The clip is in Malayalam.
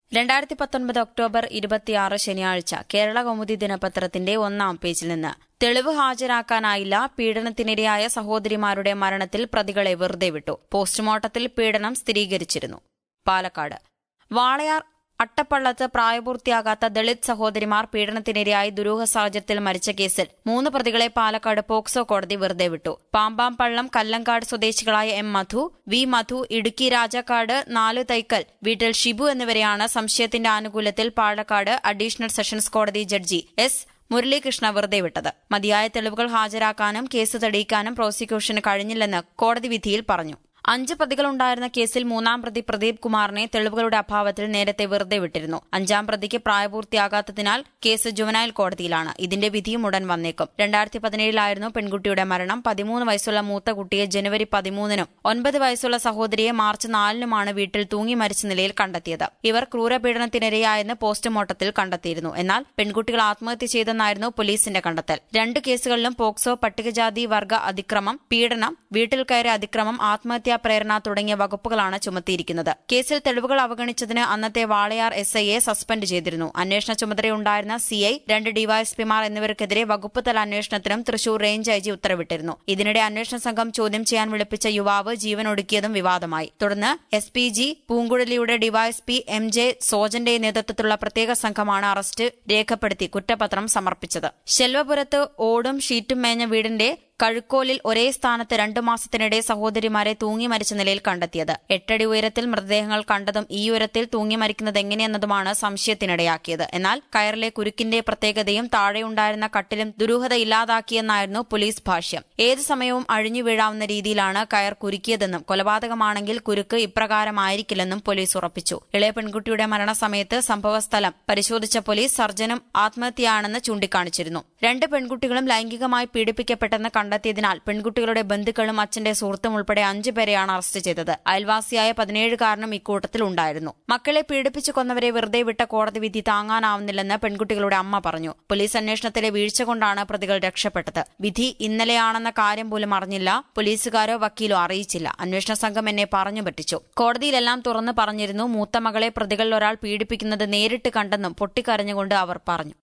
രണ്ടായിരത്തി പത്തൊൻപത് ഒക്ടോബർ ഇരുപത്തിയാറ് ശനിയാഴ്ച കേരള കൗമുദി ദിനപത്രത്തിന്റെ ഒന്നാം പേജിൽ നിന്ന് തെളിവ് ഹാജരാക്കാനായില്ല പീഡനത്തിനിരയായ സഹോദരിമാരുടെ മരണത്തിൽ പ്രതികളെ വെറുതെ വിട്ടു പോസ്റ്റ്മോർട്ടത്തിൽ പീഡനം സ്ഥിരീകരിച്ചിരുന്നു പാലക്കാട് വാളയാർ അട്ടപ്പള്ളത്ത് പ്രായപൂർത്തിയാകാത്ത ദളിത് സഹോദരിമാർ പീഡനത്തിനിരയായി ദുരൂഹ സാഹചര്യത്തിൽ മരിച്ച കേസിൽ മൂന്ന് പ്രതികളെ പാലക്കാട് പോക്സോ കോടതി വെറുതെ വിട്ടു പാമ്പാംപള്ളം കല്ലങ്കാട് സ്വദേശികളായ എം മധു വി മധു ഇടുക്കി രാജാക്കാട് നാലു തൈക്കൽ വീട്ടിൽ ഷിബു എന്നിവരെയാണ് സംശയത്തിന്റെ ആനുകൂല്യത്തിൽ പാലക്കാട് അഡീഷണൽ സെഷൻസ് കോടതി ജഡ്ജി എസ് മുരളീകൃഷ്ണ വെറുതെ വിട്ടത് മതിയായ തെളിവുകൾ ഹാജരാക്കാനും കേസ് തെളിയിക്കാനും പ്രോസിക്യൂഷന് കഴിഞ്ഞില്ലെന്ന് കോടതി വിധിയിൽ പറഞ്ഞു അഞ്ച് പ്രതികളുണ്ടായിരുന്ന കേസിൽ മൂന്നാം പ്രതി പ്രദീപ് കുമാറിനെ തെളിവുകളുടെ അഭാവത്തിൽ നേരത്തെ വെറുതെ വിട്ടിരുന്നു അഞ്ചാം പ്രതിക്ക് പ്രായപൂർത്തിയാകാത്തതിനാൽ കേസ് ജുവനൈൽ കോടതിയിലാണ് ഇതിന്റെ വിധിയും ഉടൻ വന്നേക്കും രണ്ടായിരത്തി പതിനേഴിലായിരുന്നു പെൺകുട്ടിയുടെ മരണം പതിമൂന്ന് വയസ്സുള്ള മൂത്ത കുട്ടിയെ ജനുവരി പതിമൂന്നിനും ഒൻപത് വയസ്സുള്ള സഹോദരിയെ മാർച്ച് നാലിനുമാണ് വീട്ടിൽ തൂങ്ങി മരിച്ച നിലയിൽ കണ്ടെത്തിയത് ഇവർ ക്രൂരപീഡനത്തിനിരയായെന്ന് പോസ്റ്റ്മോർട്ടത്തിൽ കണ്ടെത്തിയിരുന്നു എന്നാൽ പെൺകുട്ടികൾ ആത്മഹത്യ ചെയ്തെന്നായിരുന്നു പോലീസിന്റെ കണ്ടെത്തൽ രണ്ട് കേസുകളിലും പോക്സോ പട്ടികജാതി വർഗ അതിക്രമം പീഡനം വീട്ടിൽ കയറി അതിക്രമം ആത്മഹത്യാ പ്രേരണ തുടങ്ങിയ വകുപ്പുകളാണ് ചുമത്തിയിരിക്കുന്നത് കേസിൽ തെളിവുകൾ അവഗണിച്ചതിന് അന്നത്തെ വാളയാർ എസ് ഐയെ സസ്പെൻഡ് ചെയ്തിരുന്നു അന്വേഷണ ചുമതലയുണ്ടായിരുന്ന സിഐ രണ്ട് ഡിവൈഎസ്പിമാർ എന്നിവർക്കെതിരെ വകുപ്പ് തല അന്വേഷണത്തിനും തൃശൂർ റേഞ്ച് ഐ ജി ഉത്തരവിട്ടിരുന്നു ഇതിനിടെ അന്വേഷണ സംഘം ചോദ്യം ചെയ്യാൻ വിളിപ്പിച്ച യുവാവ് ജീവനൊടുക്കിയതും വിവാദമായി തുടർന്ന് എസ് പി ജി പൂങ്കുഴലിയുടെ ഡിവൈഎസ്പി എം ജെ സോജന്റെ നേതൃത്വത്തിലുള്ള പ്രത്യേക സംഘമാണ് അറസ്റ്റ് രേഖപ്പെടുത്തി കുറ്റപത്രം സമർപ്പിച്ചത് ശെൽവപുരത്ത് ഓടും ഷീറ്റും മേഞ്ഞ വീടിന്റെ കഴുക്കോലിൽ ഒരേ സ്ഥാനത്ത് രണ്ടു മാസത്തിനിടെ സഹോദരിമാരെ തൂങ്ങി മരിച്ച നിലയിൽ കണ്ടെത്തിയത് എട്ടടി ഉയരത്തിൽ മൃതദേഹങ്ങൾ കണ്ടതും ഈ ഉയരത്തിൽ തൂങ്ങി മരിക്കുന്നത് എങ്ങനെയെന്നതുമാണ് സംശയത്തിനിടയാക്കിയത് എന്നാൽ കയറിലെ കുരുക്കിന്റെ പ്രത്യേകതയും താഴെയുണ്ടായിരുന്ന കട്ടിലും ദുരൂഹത ഇല്ലാതാക്കിയെന്നായിരുന്നു പോലീസ് ഭാഷ്യം ഏതു സമയവും അഴിഞ്ഞു വീഴാവുന്ന രീതിയിലാണ് കയർ കുരുക്കിയതെന്നും കൊലപാതകമാണെങ്കിൽ കുരുക്ക് ഇപ്രകാരമായിരിക്കില്ലെന്നും പോലീസ് ഉറപ്പിച്ചു ഇളയ പെൺകുട്ടിയുടെ മരണസമയത്ത് സംഭവസ്ഥലം പരിശോധിച്ച പോലീസ് സർജനും ആത്മഹത്യയാണെന്ന് ചൂണ്ടിക്കാണിച്ചിരുന്നു രണ്ട് പെൺകുട്ടികളും ലൈംഗികമായി പീഡിപ്പിക്കപ്പെട്ടെന്ന് കണ്ടെത്തിയതിനാൽ പെൺകുട്ടികളുടെ ബന്ധുക്കളും അച്ഛന്റെ സുഹൃത്തും ഉൾപ്പെടെ അഞ്ചു പേരെയാണ് അറസ്റ്റ് ചെയ്തത് അയൽവാസിയായ പതിനേഴുകാരനും ഇക്കൂട്ടത്തിൽ ഉണ്ടായിരുന്നു മക്കളെ പീഡിപ്പിച്ചു കൊന്നവരെ വെറുതെ വിട്ട കോടതി വിധി താങ്ങാനാവുന്നില്ലെന്ന് പെൺകുട്ടികളുടെ അമ്മ പറഞ്ഞു പോലീസ് അന്വേഷണത്തിലെ വീഴ്ച കൊണ്ടാണ് പ്രതികൾ രക്ഷപ്പെട്ടത് വിധി ഇന്നലെയാണെന്ന കാര്യം പോലും അറിഞ്ഞില്ല പോലീസുകാരോ വക്കീലോ അറിയിച്ചില്ല അന്വേഷണ സംഘം എന്നെ പറഞ്ഞു പറ്റിച്ചു കോടതിയിലെല്ലാം തുറന്നു പറഞ്ഞിരുന്നു മൂത്ത മകളെ പ്രതികളിൽ ഒരാൾ പീഡിപ്പിക്കുന്നത് നേരിട്ട് കണ്ടെന്നും പൊട്ടിക്കരഞ്ഞുകൊണ്ട് അവർ പറഞ്ഞു